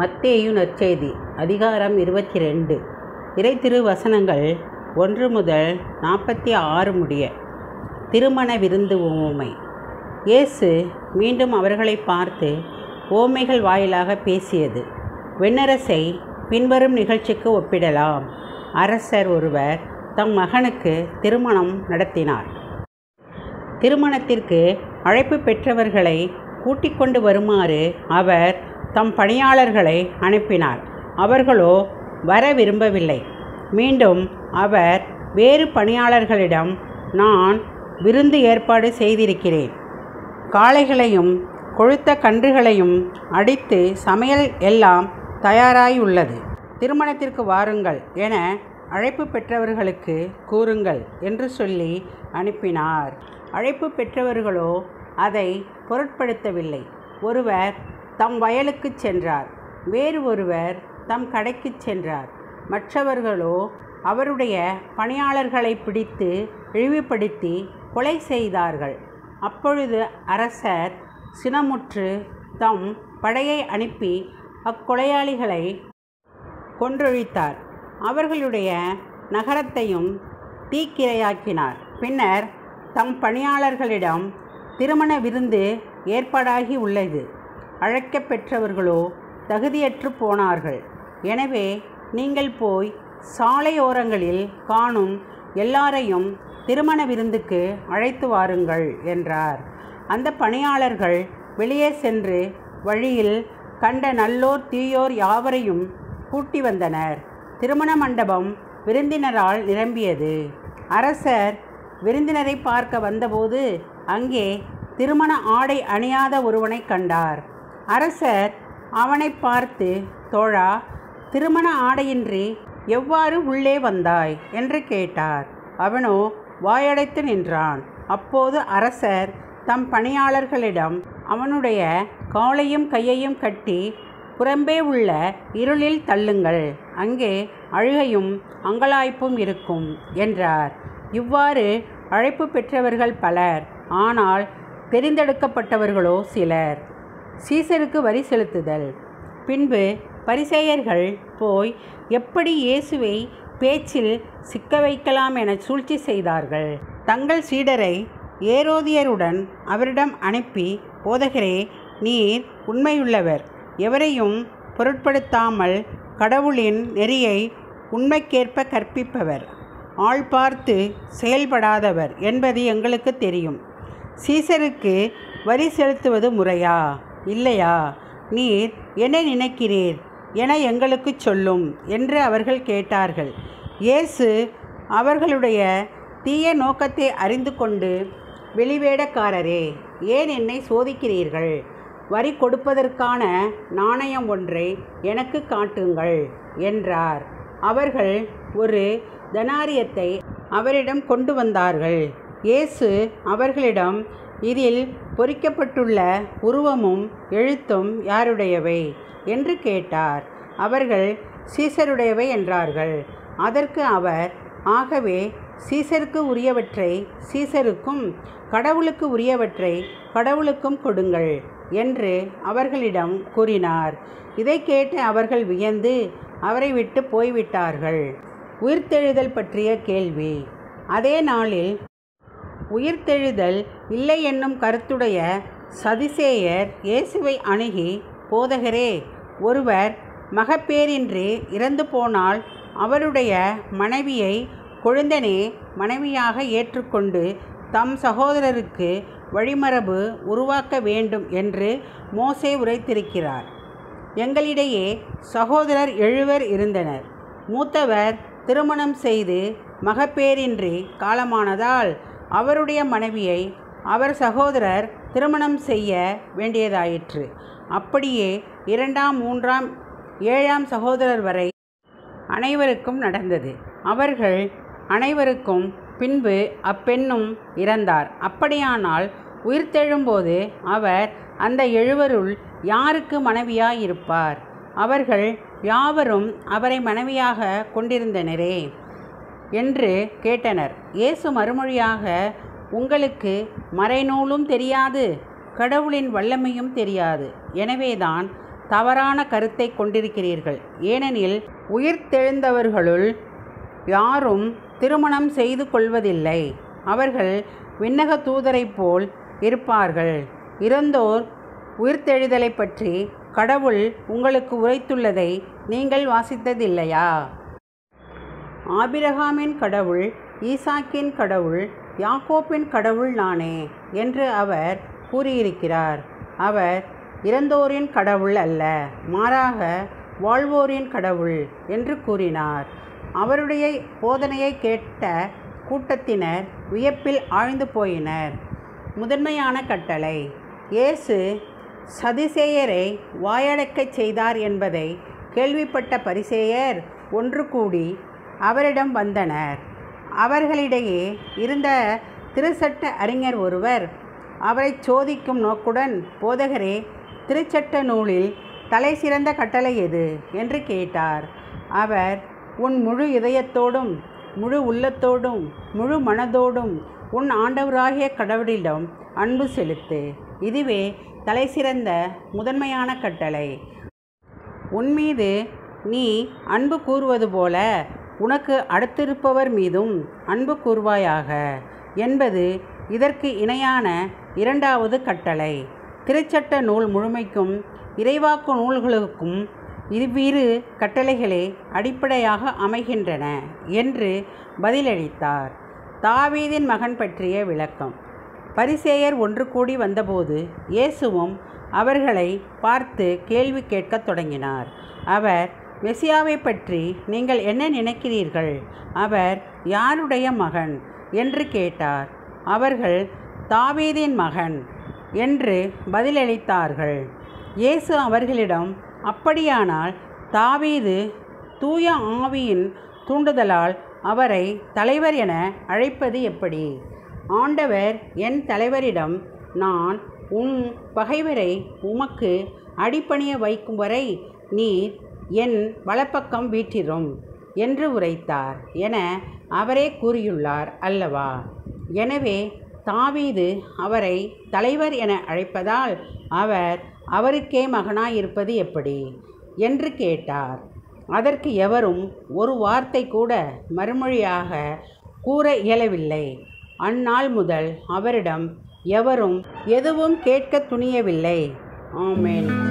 மத்தேயு நற்செய்தி அதிகாரம் இருபத்தி ரெண்டு இறை திருவசனங்கள் ஒன்று முதல் நாற்பத்தி ஆறு முடிய திருமண விருந்து உவமை இயேசு மீண்டும் அவர்களை பார்த்து ஓமைகள் வாயிலாக பேசியது வெண்ணரசை பின்வரும் நிகழ்ச்சிக்கு ஒப்பிடலாம் அரசர் ஒருவர் தம் மகனுக்கு திருமணம் நடத்தினார் திருமணத்திற்கு அழைப்பு பெற்றவர்களை கூட்டிக் கொண்டு வருமாறு அவர் தம் பணியாளர்களை அனுப்பினார் அவர்களோ வர விரும்பவில்லை மீண்டும் அவர் வேறு பணியாளர்களிடம் நான் விருந்து ஏற்பாடு செய்திருக்கிறேன் காளைகளையும் கொழுத்த கன்றுகளையும் அடித்து சமையல் எல்லாம் தயாராயுள்ளது திருமணத்திற்கு வாருங்கள் என அழைப்பு பெற்றவர்களுக்கு கூறுங்கள் என்று சொல்லி அனுப்பினார் அழைப்பு பெற்றவர்களோ அதை பொருட்படுத்தவில்லை ஒருவர் தம் வயலுக்குச் சென்றார் வேறு ஒருவர் தம் கடைக்குச் சென்றார் மற்றவர்களோ அவருடைய பணியாளர்களை பிடித்து இழிவுபடுத்தி கொலை செய்தார்கள் அப்பொழுது அரசர் சினமுற்று தம் படையை அனுப்பி அக்கொலையாளிகளை கொன்றொழித்தார் அவர்களுடைய நகரத்தையும் தீக்கிரையாக்கினார் பின்னர் தம் பணியாளர்களிடம் திருமண விருந்து ஏற்பாடாகி உள்ளது அழைக்கப் பெற்றவர்களோ தகுதியற்று போனார்கள் எனவே நீங்கள் போய் சாலையோரங்களில் காணும் எல்லாரையும் திருமண விருந்துக்கு அழைத்து வாருங்கள் என்றார் அந்த பணியாளர்கள் வெளியே சென்று வழியில் கண்ட நல்லோர் தீயோர் யாவரையும் கூட்டி வந்தனர் திருமண மண்டபம் விருந்தினரால் நிரம்பியது அரசர் விருந்தினரை பார்க்க வந்தபோது அங்கே திருமண ஆடை அணியாத ஒருவனை கண்டார் அரசர் அவனை பார்த்து தோழா திருமண ஆடையின்றி எவ்வாறு உள்ளே வந்தாய் என்று கேட்டார் அவனோ வாயடைத்து நின்றான் அப்போது அரசர் தம் பணியாளர்களிடம் அவனுடைய காலையும் கையையும் கட்டி புறம்பே உள்ள இருளில் தள்ளுங்கள் அங்கே அழுகையும் அங்கலாய்ப்பும் இருக்கும் என்றார் இவ்வாறு அழைப்பு பெற்றவர்கள் பலர் ஆனால் தெரிந்தெடுக்கப்பட்டவர்களோ சிலர் சீசருக்கு வரி செலுத்துதல் பின்பு பரிசேயர்கள் போய் எப்படி இயேசுவை பேச்சில் சிக்க வைக்கலாம் என சூழ்ச்சி செய்தார்கள் தங்கள் சீடரை ஏரோதியருடன் அவரிடம் அனுப்பி போதகரே நீர் உண்மையுள்ளவர் எவரையும் பொருட்படுத்தாமல் கடவுளின் நெறியை உண்மைக்கேற்ப கற்பிப்பவர் ஆள் பார்த்து செயல்படாதவர் என்பது எங்களுக்கு தெரியும் சீசருக்கு வரி செலுத்துவது முறையா இல்லையா நீர் என்ன நினைக்கிறீர் என எங்களுக்கு சொல்லும் என்று அவர்கள் கேட்டார்கள் இயேசு அவர்களுடைய தீய நோக்கத்தை அறிந்து கொண்டு வெளிவேடக்காரரே ஏன் என்னை சோதிக்கிறீர்கள் வரி கொடுப்பதற்கான நாணயம் ஒன்றை எனக்கு காட்டுங்கள் என்றார் அவர்கள் ஒரு தனாரியத்தை அவரிடம் கொண்டு வந்தார்கள் இயேசு அவர்களிடம் இதில் பொறிக்கப்பட்டுள்ள உருவமும் எழுத்தும் யாருடையவை என்று கேட்டார் அவர்கள் சீசருடையவை என்றார்கள் அதற்கு அவர் ஆகவே சீசருக்கு உரியவற்றை சீசருக்கும் கடவுளுக்கு உரியவற்றை கடவுளுக்கும் கொடுங்கள் என்று அவர்களிடம் கூறினார் இதை கேட்டு அவர்கள் வியந்து அவரை விட்டு போய்விட்டார்கள் உயிர்த்தெழுதல் பற்றிய கேள்வி அதே நாளில் உயிர்த்தெழுதல் இல்லை என்னும் கருத்துடைய சதிசேயர் இயேசுவை அணுகி போதகரே ஒருவர் மகப்பேரின்றி இறந்து போனால் அவருடைய மனைவியை கொழுந்தனே மனைவியாக ஏற்றுக்கொண்டு தம் சகோதரருக்கு வழிமரபு உருவாக்க வேண்டும் என்று மோசே உரைத்திருக்கிறார் எங்களிடையே சகோதரர் எழுவர் இருந்தனர் மூத்தவர் திருமணம் செய்து மகப்பேரின்றி காலமானதால் அவருடைய மனைவியை அவர் சகோதரர் திருமணம் செய்ய வேண்டியதாயிற்று அப்படியே இரண்டாம் மூன்றாம் ஏழாம் சகோதரர் வரை அனைவருக்கும் நடந்தது அவர்கள் அனைவருக்கும் பின்பு அப்பெண்ணும் இறந்தார் அப்படியானால் உயிர்த்தெழும்போது அவர் அந்த எழுவருள் யாருக்கு மனைவியாயிருப்பார் அவர்கள் யாவரும் அவரை மனைவியாக கொண்டிருந்தனரே என்று கேட்டனர் இயேசு மறுமொழியாக உங்களுக்கு மறைநூலும் தெரியாது கடவுளின் வல்லமையும் தெரியாது எனவேதான் தவறான கருத்தை கொண்டிருக்கிறீர்கள் ஏனெனில் உயிர்த்தெழுந்தவர்களுள் யாரும் திருமணம் செய்து கொள்வதில்லை அவர்கள் விண்ணக தூதரைப் போல் இருப்பார்கள் இறந்தோர் உயிர்த்தெழுதலை பற்றி கடவுள் உங்களுக்கு உரைத்துள்ளதை நீங்கள் வாசித்ததில்லையா ஆபிரகாமின் கடவுள் ஈசாக்கின் கடவுள் யாக்கோப்பின் கடவுள் நானே என்று அவர் கூறியிருக்கிறார் அவர் இறந்தோரின் கடவுள் அல்ல மாறாக வாழ்வோரின் கடவுள் என்று கூறினார் அவருடைய போதனையை கேட்ட கூட்டத்தினர் வியப்பில் ஆழ்ந்து போயினர் முதன்மையான கட்டளை இயேசு சதிசேயரை வாயடக்கச் செய்தார் என்பதை கேள்விப்பட்ட பரிசேயர் ஒன்று கூடி அவரிடம் வந்தனர் அவர்களிடையே இருந்த திருச்சட்ட அறிஞர் ஒருவர் அவரை சோதிக்கும் நோக்குடன் போதகரே திருச்சட்ட நூலில் தலை சிறந்த கட்டளை எது என்று கேட்டார் அவர் உன் முழு இதயத்தோடும் முழு உள்ளத்தோடும் முழு மனதோடும் உன் ஆண்டவராகிய கடவுளிடம் அன்பு செலுத்து இதுவே தலைசிறந்த முதன்மையான கட்டளை உன்மீது நீ அன்பு கூறுவது போல உனக்கு அடுத்திருப்பவர் மீதும் அன்பு கூறுவாயாக என்பது இதற்கு இணையான இரண்டாவது கட்டளை திருச்சட்ட நூல் முழுமைக்கும் இறைவாக்கு நூல்களுக்கும் இவ்விரு கட்டளைகளே அடிப்படையாக அமைகின்றன என்று பதிலளித்தார் தாவீதின் மகன் பற்றிய விளக்கம் பரிசேயர் ஒன்று கூடி வந்தபோது இயேசுவும் அவர்களை பார்த்து கேள்வி கேட்கத் தொடங்கினார் அவர் மெசியாவை பற்றி நீங்கள் என்ன நினைக்கிறீர்கள் அவர் யாருடைய மகன் என்று கேட்டார் அவர்கள் தாவீதின் மகன் என்று பதிலளித்தார்கள் இயேசு அவர்களிடம் அப்படியானால் தாவீது தூய ஆவியின் தூண்டுதலால் அவரை தலைவர் என அழைப்பது எப்படி ஆண்டவர் என் தலைவரிடம் நான் உன் பகைவரை உமக்கு அடிப்பணிய வைக்கும் வரை நீர் என் வலப்பக்கம் வீற்றிரும் என்று உரைத்தார் என அவரே கூறியுள்ளார் அல்லவா எனவே தாவீது அவரை தலைவர் என அழைப்பதால் அவர் அவருக்கே மகனாயிருப்பது எப்படி என்று கேட்டார் அதற்கு எவரும் ஒரு வார்த்தை கூட மறுமொழியாக கூற இயலவில்லை அந்நாள் முதல் அவரிடம் எவரும் எதுவும் கேட்க துணியவில்லை ஆமேன்